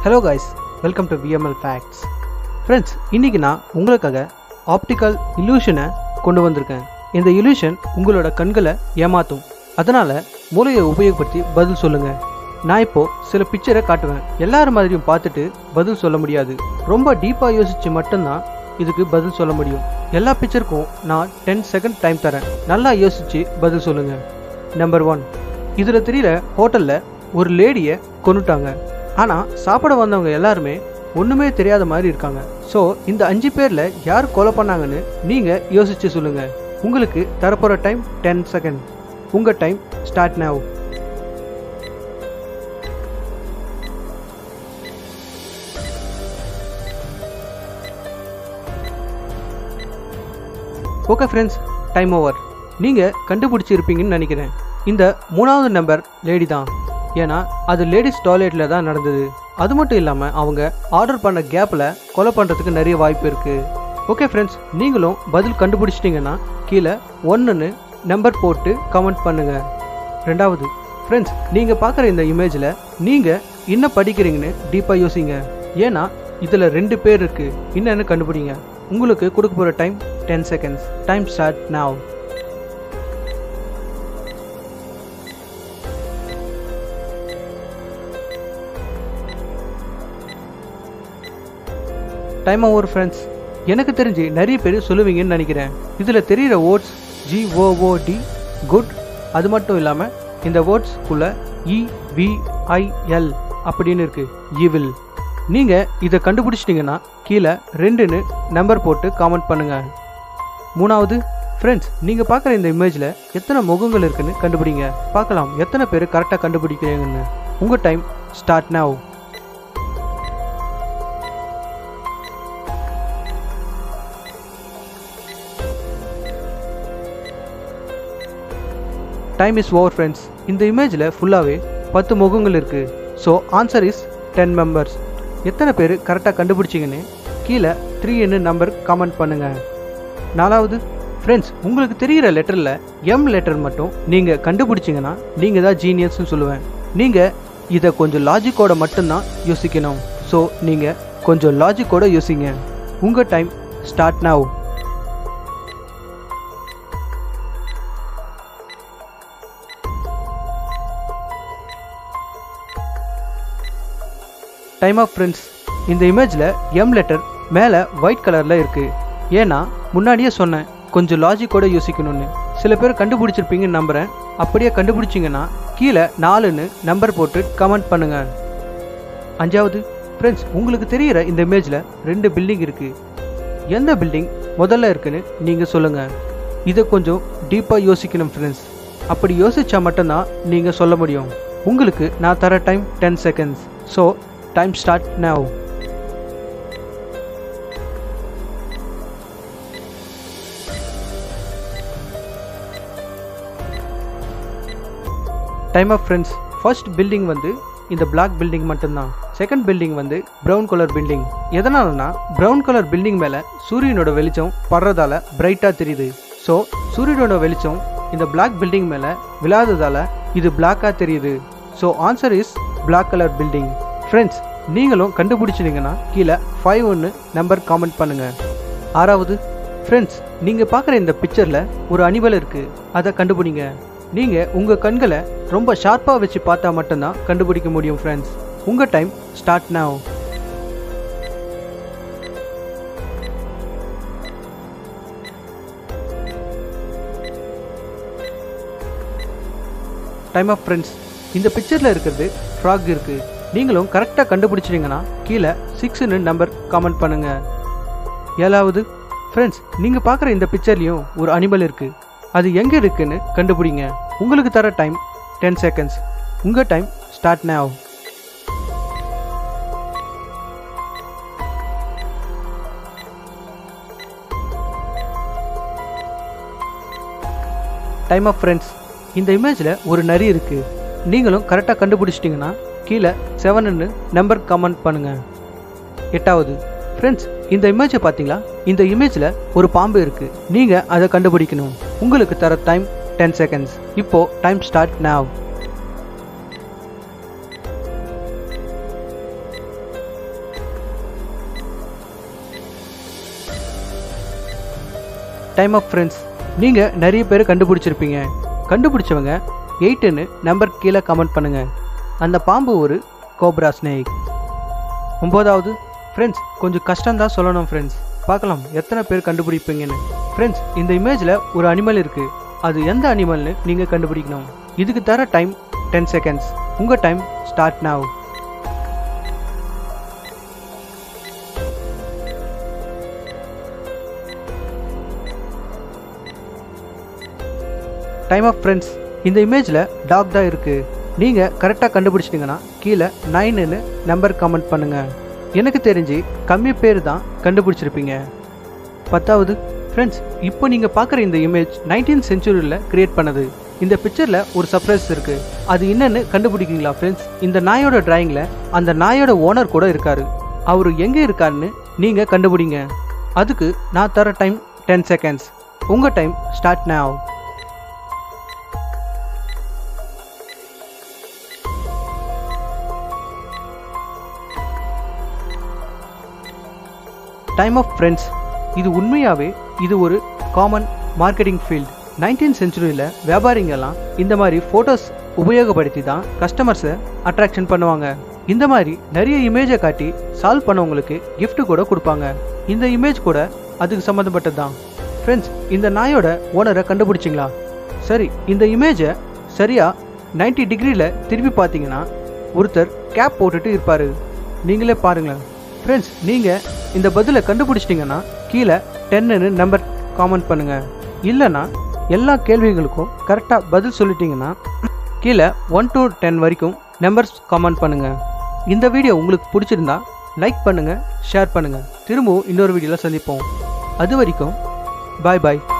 hello guys welcome to VML facts friends இன்றைக்கி நான் உங்களுக்காக ஆப்டிக்கல் இல்யூஷனை கொண்டு வந்திருக்கேன் இந்த இல்யூஷன் உங்களோட கண்களை ஏமாற்றும் அதனால் மூளையை உபயோகப்படுத்தி பதில் சொல்லுங்கள் நான் இப்போது சில பிக்சரை காட்டுவேன் எல்லார் மாதிரியும் பார்த்துட்டு பதில் சொல்ல முடியாது ரொம்ப டீப்பாக யோசித்து மட்டும்தான் இதுக்கு பதில் சொல்ல முடியும் எல்லா பிக்சருக்கும் நான் டென் செகண்ட் டைம் தரேன் நல்லா யோசித்து பதில் சொல்லுங்கள் நம்பர் ஒன் இதில் தெரியல ஹோட்டலில் ஒரு லேடியை கொன்னுட்டாங்க ஆனால் சாப்பிட வந்தவங்க எல்லாருமே ஒன்றுமே தெரியாத மாதிரி இருக்காங்க ஸோ இந்த அஞ்சு பேரில் யார் கொலை பண்ணாங்கன்னு நீங்கள் யோசிச்சு சொல்லுங்கள் உங்களுக்கு தரப்போகிற டைம் டென் செகண்ட் உங்கள் time start now okay friends time over நீங்கள் கண்டுபிடிச்சிருப்பீங்கன்னு நினைக்கிறேன் இந்த மூணாவது நம்பர் லேடி தான் ஏன்னா அது லேடிஸ் டாய்லெட்டில் தான் நடந்தது அது மட்டும் இல்லாமல் அவங்க ஆர்டர் பண்ண கேப்பில் கொலை பண்ணுறதுக்கு நிறைய வாய்ப்பு இருக்குது ஓகே ஃப்ரெண்ட்ஸ் நீங்களும் பதில் கண்டுபிடிச்சிட்டிங்கன்னா கீழே ஒன்றுன்னு நம்பர் போட்டு கமெண்ட் பண்ணுங்கள் ரெண்டாவது ஃப்ரெண்ட்ஸ் நீங்கள் பார்க்குற இந்த இமேஜில் நீங்கள் என்ன படிக்கிறீங்கன்னு டீப்பாக யோசிங்க ஏன்னா இதில் ரெண்டு பேர் இருக்குது என்னன்னு கண்டுபிடிங்க உங்களுக்கு கொடுக்க போகிற time ten seconds time start now time over friends எனக்கு தெரிஞ்சு நிறைய பேர் சொல்லுவீங்கன்னு நினைக்கிறேன் இதில் தெரிகிற வேர்ட்ஸ் ஜிஓஓடி குட் அது மட்டும் இல்லாமல் இந்த வேர்ட்ஸ்க்குள்ள இவிஐஎல் அப்படின்னு இருக்கு ஈவில் நீங்கள் இதை கண்டுபிடிச்சிட்டிங்கன்னா கீழே ரெண்டுன்னு நம்பர் போட்டு காமெண்ட் பண்ணுங்க மூணாவது ஃப்ரெண்ட்ஸ் நீங்கள் பார்க்குற இந்த இமேஜில் எத்தனை முகங்கள் இருக்குன்னு கண்டுபிடிங்க பார்க்கலாம் எத்தனை பேர் கரெக்டாக கண்டுபிடிக்கிறீங்கன்னு உங்கள் time start now time is over friends இந்த இமேஜில் ஃபுல்லாகவே பத்து முகங்கள் இருக்குது so answer is ten members எத்தனை பேர் கரெக்டாக கண்டுபிடிச்சிங்கன்னு கீழே த்ரீன்னு நம்பர் கமெண்ட் பண்ணுங்கள் நாலாவது ஃப்ரெண்ட்ஸ் உங்களுக்கு தெரிகிற லெட்டரில் எம் லெட்டர் மட்டும் நீங்கள் கண்டுபிடிச்சிங்கன்னா நீங்கள் தான் ஜீனியஸ்னு சொல்லுவேன் நீங்கள் இதை கொஞ்சம் லாஜிக்கோட மட்டும்தான் யோசிக்கணும் ஸோ நீங்கள் கொஞ்சம் லாஜிக்கோட யோசிங்க உங்கள் time start now time off friends இந்த இமேஜில் எம் லெட்டர் மேலே ஒயிட் கலரில் இருக்குது ஏன்னா முன்னாடியே சொன்னேன் கொஞ்சம் லாஜிக்கோட யோசிக்கணும்னு சில பேர் கண்டுபிடிச்சிருப்பீங்கன்னு நம்புகிறேன் அப்படியே கண்டுபிடிச்சிங்கன்னா கீழே நாலுன்னு நம்பர் போட்டு கமெண்ட் பண்ணுங்கள் அஞ்சாவது ஃப்ரெண்ட்ஸ் உங்களுக்கு தெரிகிற இந்த இமேஜில் ரெண்டு பில்டிங் இருக்குது எந்த பில்டிங் முதல்ல இருக்குன்னு நீங்கள் சொல்லுங்கள் இதை கொஞ்சம் டீப்பாக யோசிக்கணும் ஃப்ரெண்ட்ஸ் அப்படி யோசிச்சா மட்டும்தான் நீங்கள் சொல்ல முடியும் உங்களுக்கு நான் தர time ten seconds so time start now time off friends first building வந்து இந்த பிளாக் பில்டிங் மட்டும்தான் செகண்ட் பில்டிங் வந்து ப்ரௌன் கலர் பில்டிங் எதனாலனா ப்ரௌன் கலர் பில்டிங் மேலே சூரியனோட வெளிச்சம் படுறதால பிரைட்டாக தெரியுது ஸோ சூரியனோட வெளிச்சம் இந்த பிளாக் பில்டிங் மேலே விழாததால இது பிளாக்காக தெரியுது so answer is black colour building friends நீங்களும் கண்டுபிடிச்சிங்கன்னா கீழே ஃபைவ் ஒன்று நம்பர் காமெண்ட் பண்ணுங்கள் ஆறாவது ஃப்ரெண்ட்ஸ் நீங்கள் பார்க்குற இந்த பிக்சரில் ஒரு அனிமல் இருக்குது அதை கண்டுபிடிங்க நீங்கள் உங்கள் கண்களை ரொம்ப ஷார்ப்பாக வச்சு பார்த்தா மட்டும்தான் கண்டுபிடிக்க முடியும் ஃப்ரெண்ட்ஸ் உங்கள் time start now time off friends இந்த பிக்சரில் இருக்கிறது ஃப்ராக் இருக்குது நீங்களும் கரெக்டாக கண்டுபிடிச்சிட்டிங்கன்னா கீழே சிக்ஸ்னு நம்பர் காமெண்ட் பண்ணுங்கள் ஏழாவது ஃப்ரெண்ட்ஸ் நீங்கள் பார்க்குற இந்த பிக்சர்லேயும் ஒரு அனிமல் இருக்குது அது எங்கே இருக்குன்னு கண்டுபிடிங்க உங்களுக்கு தர டைம் டென் செகண்ட்ஸ் உங்கள் time start now time off friends இந்த இமேஜில் ஒரு நரி இருக்குது நீங்களும் கரெக்டாக கண்டுபிடிச்சிட்டிங்கன்னா கீழே செவனுன்னு நம்பர் கமெண்ட் பண்ணுங்கள் எட்டாவது ஃப்ரெண்ட்ஸ் இந்த இமேஜை பார்த்தீங்களா இந்த இமேஜில் ஒரு பாம்பு இருக்குது நீங்கள் அதை கண்டுபிடிக்கணும் உங்களுக்கு தர டைம் டென் செகண்ட்ஸ் இப்போ time start now time off friends நீங்கள் நிறைய பேர் கண்டுபிடிச்சிருப்பீங்க கண்டுபிடிச்சவங்க எயிட்டுன்னு நம்பர் கீழே கமெண்ட் பண்ணுங்க அந்த பாம்பு ஒரு கோப்ரா ஸ்னேக் ஒம்போதாவது ஃப்ரெண்ட்ஸ் கொஞ்சம் கஷ்டம்தான் சொல்லணும் ஃப்ரெண்ட்ஸ் பார்க்கலாம் எத்தனை பேர் கண்டுபிடிப்பீங்கன்னு ஃப்ரெண்ட்ஸ் இந்த இமேஜில் ஒரு அனிமல் இருக்குது அது எந்த அனிமல்னு நீங்கள் கண்டுபிடிக்கணும் இதுக்கு தர டைம் டென் செகண்ட்ஸ் உங்கள் time start now time off friends இந்த இமேஜில் டாக் தான் இருக்குது நீங்கள் கரெக்டாக கண்டுபிடிச்சிட்டிங்கன்னா கீழே நைனுன்னு நம்பர் கமெண்ட் பண்ணுங்கள் எனக்கு தெரிஞ்சு கம்மி பேர் தான் கண்டுபிடிச்சிருப்பீங்க பத்தாவது ஃப்ரெண்ட்ஸ் இப்போ நீங்கள் பார்க்குற இந்த இமேஜ் நைன்டீன் செஞ்சுரியில் கிரியேட் பண்ணது இந்த பிக்சரில் ஒரு சர்ப்ரைஸ் இருக்குது அது என்னன்னு கண்டுபிடிக்கீங்களா ஃப்ரெண்ட்ஸ் இந்த நாயோட டிராயிங்கில் அந்த நாயோட ஓனர் கூட இருக்காரு அவர் எங்கே இருக்காருன்னு நீங்கள் கண்டுபிடிங்க அதுக்கு நான் தர டைம் டென் செகண்ட்ஸ் உங்கள் time start now time off friends இது உண்மையாகவே இது ஒரு காமன் மார்க்கெட்டிங் ஃபீல்ட் நைன்டீன் செஞ்சுரியில் வியாபாரிங்கெல்லாம் இந்த மாதிரி ஃபோட்டோஸ் உபயோகப்படுத்தி தான் கஸ்டமர்ஸை அட்ராக்ஷன் பண்ணுவாங்க இந்த மாதிரி நிறைய இமேஜை காட்டி சால்வ் பண்ணவங்களுக்கு gift கூட கொடுப்பாங்க இந்த இமேஜ் கூட அதுக்கு சம்மந்தப்பட்டது தான் ஃப்ரெண்ட்ஸ் இந்த நாயோட ஓனரை கண்டுபிடிச்சிங்களா சரி இந்த இமேஜை சரியாக 90 டிகிரியில் திருப்பி பார்த்தீங்கன்னா ஒருத்தர் கேப் போட்டுட்டு இருப்பார் நீங்களே பாருங்களேன் ஃப்ரெண்ட்ஸ் நீங்கள் இந்த பதிலை கண்டுபிடிச்சிட்டிங்கன்னா கீழே டென்னு நம்பர் காமெண்ட் பண்ணுங்கள் இல்லைன்னா எல்லா கேள்விகளுக்கும் கரெக்டாக பதில் சொல்லிட்டீங்கன்னா கீழே ஒன் to டென் வரைக்கும் நம்பர்ஸ் காமெண்ட் பண்ணுங்கள் இந்த வீடியோ உங்களுக்கு பிடிச்சிருந்தா லைக் பண்ணுங்கள் ஷேர் பண்ணுங்கள் திரும்பவும் இன்னொரு வீடியோவில் சந்திப்போம் அது வரைக்கும் பாய் பாய்